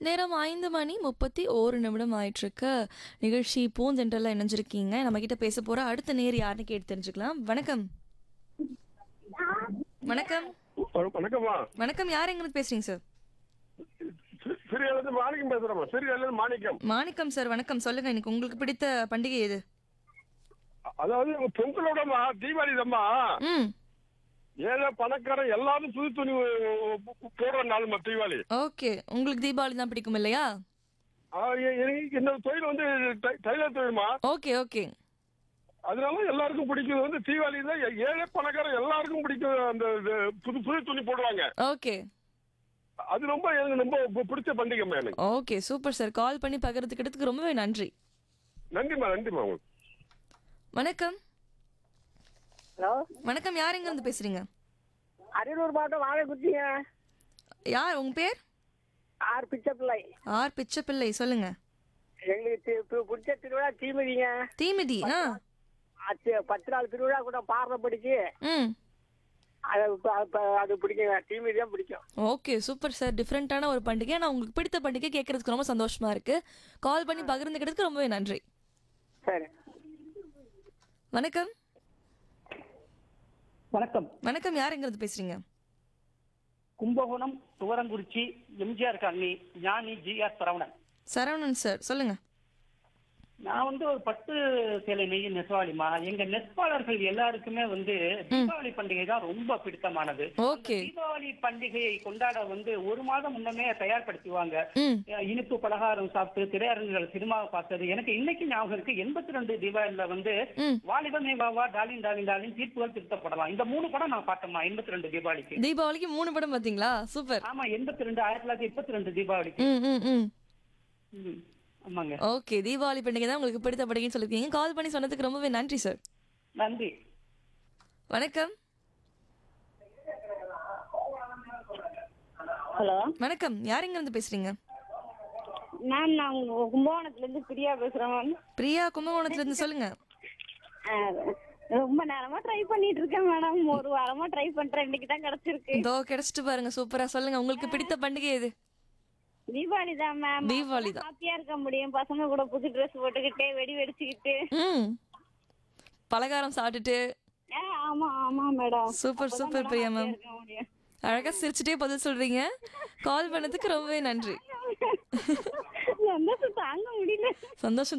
நேரம் ஐந்து மணி முப்பத்தி ஓரு நிமிடம் ஆயிட்டிருக்கு நிகழ்ச்சி பூந்தென்றல இணைஞ்சிருக்கீங்க நம்ம கிட்ட பேச போற அடுத்த நேர் யாருன்னு கேட்டு தெரிஞ்சுக்கலாம் வணக்கம் வணக்கம் வணக்கம்மா வணக்கம் யார் எங்கிருந்து பேசுறீங்க சார் சிறியிலிருந்து மாணிக்கம் பேசுறேம்மா சிறியிலிருந்து மாணிக்கம் மாணிக்கம் சார் வணக்கம் சொல்லுங்க இன்னைக்கு உங்களுக்கு பிடித்த பண்டிகை எது அதாவது பொங்கலோடமா தீபாவளி தம்மா ம் ஏழை பணக்காரன் எல்லாரும் புது துணி போடுற நாளுமா தீபாவளி ஓகே உங்களுக்கு தீபாவளி தான் பிடிக்கும் இல்லையா ஆ, எ- எனக்கு இந்த தொழில் வந்து டை- டைலர் தொழில்மா ஓகே ஓகே அதனால எல்லாருக்கும் பிடிக்கிறது வந்து தீபாவளி தான் ஏ- ஏழை பணக்காரன் எல்லாருக்கும் பிடிக்கும் அந்த இது புது புது துணி போடுவாங்க ஓகே அது ரொம்ப எனக்கு ரொம்ப பி- பிடிச்ச பண்டிகைம்மா எனக்கு ஓகே சூப்பர் சார் கால் பண்ணி பகிர்ந்துக்கிட்டதுக்கு ரொம்பவே நன்றி நன்றிம்மா நன்றிம்மா உங்களுக்கு வணக்கம் ஹலோ வணக்கம் யார் எங்கிருந்து பேசுறீங்க அரியலூர் மாவட்டம் வாழைக்குச்சிங்க யார் உங்க பேர் ஆர் பிச்சை பிள்ளை ஆர் பிச்சைப்பிள்ளை சொல்லுங்க எங்களுக்கு தி- பி- பிடிச்ச திருவிழா தீமிதிங்க தீமிதி ஆ அது பத்து நாள் திருவிழா கூட பாடுற படிச்சு ம் அது இப்ப- இப்ப அது பிடிக்குங்க தீமிதி தான் பிடிக்கும் ஓகே சூப்பர் சார் டிஃப்ரெண்ட்டான ஒரு பண்டிகை நான் உங்களுக்கு பிடித்த பண்டிகை கேட்கறதுக்கு ரொம்ப சந்தோஷமா இருக்கு கால் பண்ணி பகிர்ந்துக்கிறதுக்கு ரொம்பவே நன்றி சரி வணக்கம் வணக்கம் வணக்கம் யார் எங்கிறது பேசுறீங்க Kumbakonam Thuvarankurichi MGR colony Gnani GR Saravanan Saravanan sir சொல்லுங்க நான் வந்து ஒரு பட்டு சேலை நெய்யும் நெசவாளிமா எங்க நெசவாளர்கள் எல்லாருக்குமே வந்து தீபாவளி பண்டிகை தான் ரொம்ப பிடித்தமானது ஓகே தீபாவளி பண்டிகையை கொண்டாட வந்து ஒரு மாதம் முன்னமே தயார்படுத்துவாங்க ம் அஹ் இனிப்பு பலகாரம் சாப்பிட்டு திரையரங்குகள் சினிமா பார்த்தது எனக்கு இன்னைக்கு ஞாபகம் இருக்கு எண்பத்தி ரெண்டு தீபாவளியில வந்து ம் வாலிபமே வாவா டாலின் டாலின் டாலின் தீர்ப்புகள் திருத்தப்படலாம் இந்த மூணு படம் நான் பார்த்தேம்மா எண்பத்தி ரெண்டு தீபாவளிக்கு தீபாவளிக்கு மூணு படம் பாத்தீங்களா சூப்பர் ஆமா எண்பத்தி ரெண்டு ஆயிரத்தி தொள்ளாயிரத்தி முப்பத்தி ரெண்டு தீபாவளிக்கு ம் ம் ம் ம், ஆமாங்க ஓகே தீபாவளி பண்டிகை தான் உங்களுக்கு பிடித்த பண்டிகைன்னு சொல்லிருக்கீங்க கால் பண்ணி சொன்னதுக்கு ரொம்பவே நன்றி சார் நன்றி வணக்கம் ஹலோ வணக்கம் யார் எங்கிருந்து பேசுறீங்க மேம் நான் உங்க கும்பகோணத்துல இருந்து பிரியா பேசுறேன் மேம் பிரியா கும்பகோணத்துல இருந்து சொல்லுங்க அஹ், ரொம்ப நேரமா ட்ரை பண்ணிட்டு இருக்கேன் மேடம் ஒரு வாரமா ட்ரை பண்றேன் இன்னைக்கு தான் கிடைச்சிருக்கு இதோ கிடைச்சிட்டு பாருங்க சூப்பரா சொல்லுங்க உங்களுக்கு பிடித்த பண்டிகை எது தீபாவளி தான் மேம் தீபாவளி தான் ஹாப்பியா இருக்க முடியும் பசங்க கூட புது ட்ரெஸ் போட்டுக்கிட்டு வெடி வெடிச்சுக்கிட்டு ம் பலகாரம் சாப்பிட்டுட்டு அஹ், ஆமா ஆமா madam super super Priya ma'am இருக்க முடியும் அழகா சிரிச்சுட்டே பதில் சொல்றீங்க கால் பண்ணதுக்கு ரொம்பவே நன்றி சந்தோஷம் தாங்க முடியல சந்தோஷம்